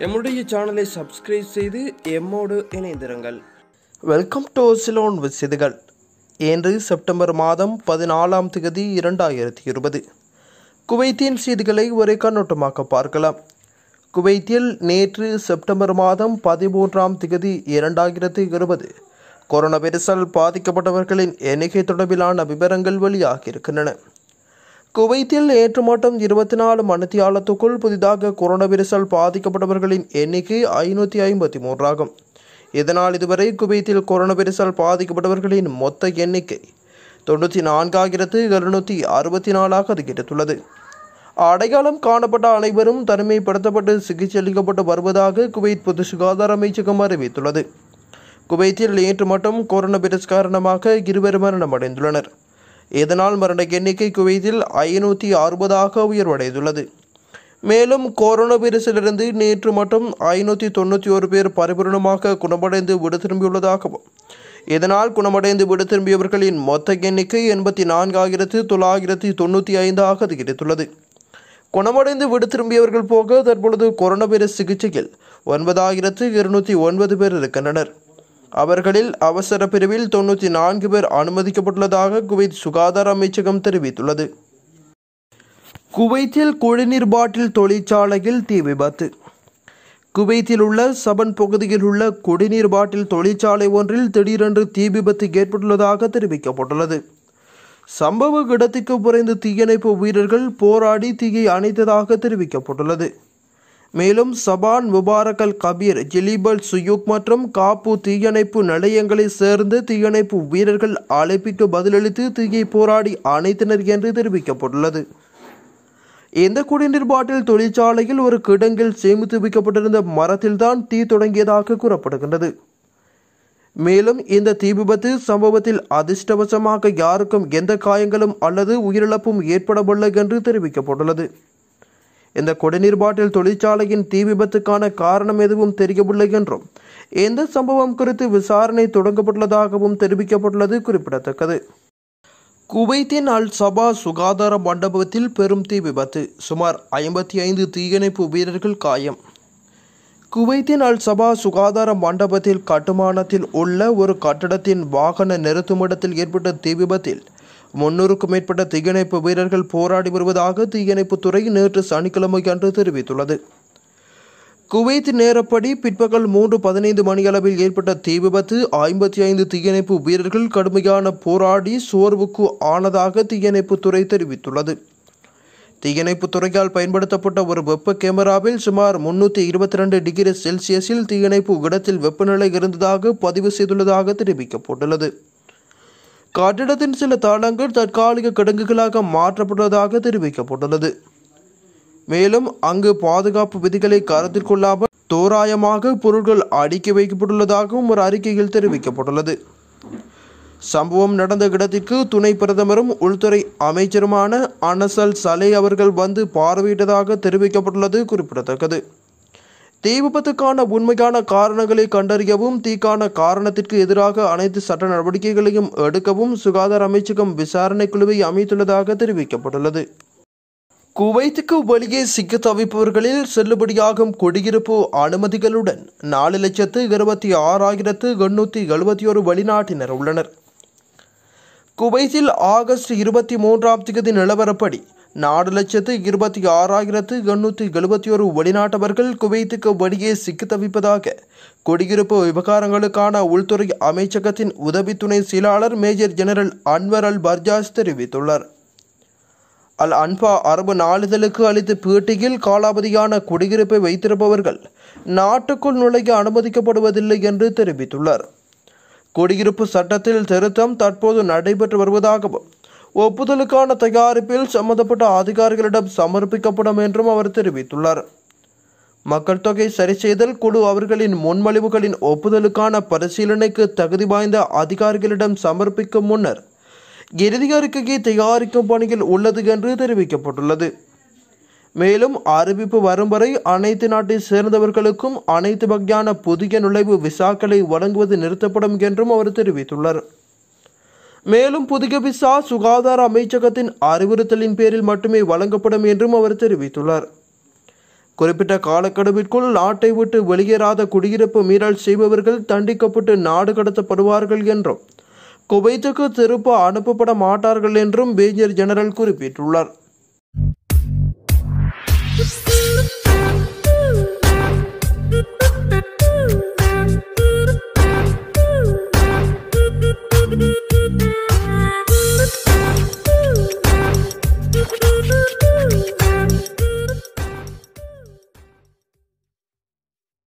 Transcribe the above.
எம்முடைய சேனலை சப்ஸ்கிரைப் செய்து எம்மோடு இணைந்திருங்கள் வெல்கம் டு சிலோன் விசிதுகள் இன்று செப்டம்பர் மாதம் பதினாலாம் தேதி இரண்டாயிரத்தி இருபது குவைத்தின் செய்திகளை ஒரே கண்ணோட்டமாக பார்க்கலாம் குவைத்தில் நேற்று செப்டம்பர் மாதம் பதிமூன்றாம் தேதி இரண்டாயிரத்தி இருபது கொரோனா வைரஸால் பாதிக்கப்பட்டவர்களின் எண்ணிக்கை தொடர்பிலான விவரங்கள் வெளியாகியிருக்கின்றன குவைத்தில் நேற்று மட்டும் இருபத்தி நாலு மணித்தியாலத்துக்குள் புதிதாக கொரோனா வைரஸால் பாதிக்கப்பட்டவர்களின் எண்ணிக்கை ஐநூற்றி ஐம்பத்தி மூன்றாகும் இதனால் இதுவரை குவைத்தில் கொரோனா வைரஸால் பாதிக்கப்பட்டவர்களின் மொத்த எண்ணிக்கை தொண்ணூற்றி நான்காயிரத்து எழுநூற்றி அறுபத்தி நாலாக அதிகரித்துள்ளது அடையாளம் காணப்பட்ட அனைவரும் தனிமைப்படுத்தப்பட்டு சிகிச்சை அளிக்கப்பட்டு வருவதாக குவைத் பொது சுகாதார அமைச்சகம் அறிவித்துள்ளது குவைத்தில் நேற்று மட்டும் கொரோனா வைரஸ் காரணமாக இருவர் மரணமடைந்துள்ளனர் இதனால் மரண எண்ணிக்கை குவைத்தில் ஐநூற்றி அறுபதாக உயர்வடைந்துள்ளது மேலும் கொரோனா வைரஸிலிருந்து நேற்று மட்டும் ஐநூற்றி தொண்ணூற்றி ஒரு பேர் பரிபூர்ணமாக குணமடைந்து விடு திரும்பியுள்ளதாகவும் இதனால் குணமடைந்து விடு திரும்பியவர்களின் மொத்த எண்ணிக்கை எண்பத்தி நான்காயிரத்து தொள்ளாயிரத்தி தொண்ணூற்றி ஐந்தாக அதிகரித்துள்ளது குணமடைந்து விடு திரும்பியவர்கள் போக தற்பொழுது கொரோனா வைரஸ் சிகிச்சையில் ஒன்பதாயிரத்து இருநூற்றி ஒன்பது பேர் இருக்கின்றனர் அவர்களில் அவசர பிரிவில் தொண்ணூற்றி நான்கு பேர் அனுமதிக்கப்பட்டுள்ளதாக குவைத் சுகாதார அமைச்சகம் தெரிவித்துள்ளது குவைத்தில் குடிநீர் பாட்டில் தொழிற்சாலையில் தீ விபத்து குவைத்தில் உள்ள சபன் பகுதியில் உள்ள குடிநீர் பாட்டில் தொழிற்சாலை ஒன்றில் திடீரென்று தீ விபத்து ஏற்பட்டுள்ளதாக தெரிவிக்கப்பட்டுள்ளது சம்பவ இடத்துக்கு குறைந்த தீயணைப்பு வீரர்கள் போராடி தீயை அணைத்ததாக தெரிவிக்கப்பட்டுள்ளது மேலும் சபான் முபாரக் அல் கபீர் ஜிலிபல் சுயூக் மற்றும் காப்பு தீயணைப்பு நிலையங்களை சேர்ந்த தீயணைப்பு வீரர்கள் அழைப்பிற்கு பதிலளித்து தீயை போராடி அணைத்தனர் என்று தெரிவிக்கப்பட்டுள்ளது இந்த குடிநீர் பாட்டில் தொழிற்சாலையில் ஒரு கிடங்கில் சேமித்து வைக்கப்பட்டிருந்த மரத்தில்தான் தீ தொடங்கியதாக கூறப்படுகின்றது மேலும் இந்த தீ விபத்து சம்பவத்தில் அதிர்ஷ்டவசமாக யாருக்கும் எந்த காயங்களும் அல்லது உயிரிழப்பும் ஏற்படவில்லை என்று தெரிவிக்கப்பட்டுள்ளது இந்த குடிநீர் பாட்டில் தொழிற்சாலையின் தீ விபத்துக்கான காரணம் எதுவும் தெரியவில்லை என்றும் இந்த சம்பவம் குறித்து விசாரணை தொடங்கப்பட்டுள்ளதாகவும் தெரிவிக்கப்பட்டுள்ளது குறிப்பிடத்தக்கது குவைத்தின் அல் சபா சுகாதார மண்டபத்தில் பெரும் தீ விபத்து சுமார் ஐம்பத்தி ஐந்து தீயணைப்பு வீரர்கள் காயம் குவைத்தின் அல் சபா சுகாதார மண்டபத்தில் கட்டுமானத்தில் உள்ள ஒரு கட்டடத்தின் வாகன நிறுத்துமிடத்தில் ஏற்பட்ட தீ விபத்தில் முன்னூறுக்கும் மேற்பட்ட தீயணைப்பு வீரர்கள் போராடி வருவதாக தீயணைப்புத்துறை நேற்று சனிக்கிழமை அன்று தெரிவித்துள்ளது குவைத் நேரப்படி பிற்பகல் மூன்று பதினைந்து மணியளவில் ஏற்பட்ட தீ விபத்து ஐம்பத்தி ஐந்து தீயணைப்பு வீரர்கள் கடுமையான போராடி சோர்வுக்கு ஆனதாக தீயணைப்புத்துறை தெரிவித்துள்ளது தீயணைப்பு துறையால் பயன்படுத்தப்பட்ட ஒரு வெப்ப கேமராவில் சுமார் முன்னூற்றி இருபத்தி ரெண்டு டிகிரி செல்சியஸில் தீயணைப்பு இடத்தில் வெப்பநிலை இருந்ததாக பதிவு செய்துள்ளதாக தெரிவிக்கப்பட்டுள்ளது கட்டிடத்தின் சில தளங்கள் தற்காலிக கிடங்குகளாக மாற்றப்பட்டதாக தெரிவிக்கப்பட்டுள்ளது மேலும் அங்கு பாதுகாப்பு விதிகளை கருத்தில் கொள்ளாமல் தோராயமாக பொருட்கள் அடுக்கி வைக்கப்பட்டுள்ளதாகவும் ஒரு அறிக்கையில் தெரிவிக்கப்பட்டுள்ளது சம்பவம் நடந்த இடத்திற்கு துணை பிரதமரும் உள்துறை அமைச்சருமான அனசல் சலே அவர்கள் வந்து பார்வையிட்டதாக தெரிவிக்கப்பட்டுள்ளது குறிப்பிடத்தக்கது தீ விபத்துக்கான உண்மையான காரணங்களை கண்டறியவும் தீக்கான காரணத்திற்கு எதிராக அனைத்து சட்ட நடவடிக்கைகளையும் எடுக்கவும் சுகாதார அமைச்சகம் விசாரணை குழுவை அமைத்துள்ளதாக தெரிவிக்கப்பட்டுள்ளது குவைத்துக்கு வெளியே சிக்க தவிப்பவர்களில் செல்லுபடியாகும் குடியிருப்பு அனுமதிகளுடன் நாலு லட்சத்து இருபத்தி ஆறாயிரத்து எண்ணூற்றி எழுபத்தி ஒரு வெளிநாட்டினர் உள்ளனர் குவைத்தில் ஆகஸ்ட் இருபத்தி மூன்றாம் தேதி நிலவரப்படி நாலு லட்சத்து இருபத்தி ஆறாயிரத்து எண்ணூற்றி எழுபத்தி ஒரு வெளிநாட்டவர்கள் குவைத்துக்கு வெளியே சிக்கி தவிப்பதாக குடியிருப்பு விவகாரங்களுக்கான உள்துறை அமைச்சகத்தின் உதவி துணை செயலாளர் major general Anwar Al Barjas தெரிவித்துள்ளார் அல் அன்பா அரபு நாளிதழுக்கு அளித்த பேட்டியில் காலாவதியான குடியிருப்பை வைத்திருப்பவர்கள் நாட்டுக்குள் நுழைய அனுமதிக்கப்படுவதில்லை என்று தெரிவித்துள்ளார் குடியிருப்பு சட்டத்தில் திருத்தம் தற்போது நடைபெற்று வருவதாகவும் ஒப்புதலுக்கான தயாரிப்பில் சம்பந்தப்பட்ட அதிகாரிகளிடம் சமர்ப்பிக்கப்படும் என்றும் அவர் தெரிவித்துள்ளார் மக்கள் தொகை சரிசெய்தல் குழு அவர்களின் முன்மொழிவுகளின் ஒப்புதலுக்கான பரிசீலனைக்கு தகுதி வாய்ந்த அதிகாரிகளிடம் சமர்ப்பிக்கும் முன்னர் இறுதி அறிக்கையை தயாரிக்கும் பணியில் உள்ளது என்று தெரிவிக்கப்பட்டுள்ளது மேலும் அறிவிப்பு வரும் வரை அனைத்து நாட்டை சேர்ந்தவர்களுக்கும் அனைத்து வகையான புதிய நுழைவு விசாக்களை வழங்குவது நிறுத்தப்படும் என்றும் அவர் தெரிவித்துள்ளார் மேலும் புதிய விசா சுகாதார அமைச்சகத்தின் அறிவுறுத்தலின் பேரில் மட்டுமே வழங்கப்படும் என்றும் அவர் தெரிவித்துள்ளார் குறிப்பிட்ட காலக்கெடுவிற்குள் நாட்டை விட்டு வெளியேறாத குடியிருப்பு மீறல் செய்பவர்கள் தண்டிக்கப்பட்டு நாடு கடத்தப்படுவார்கள் என்றும் குவைத்துக்கு திருப்ப அனுப்பப்பட மாட்டார்கள் என்றும் மேஜர் ஜெனரல் குறிப்பிட்டுள்ளார் Thank you.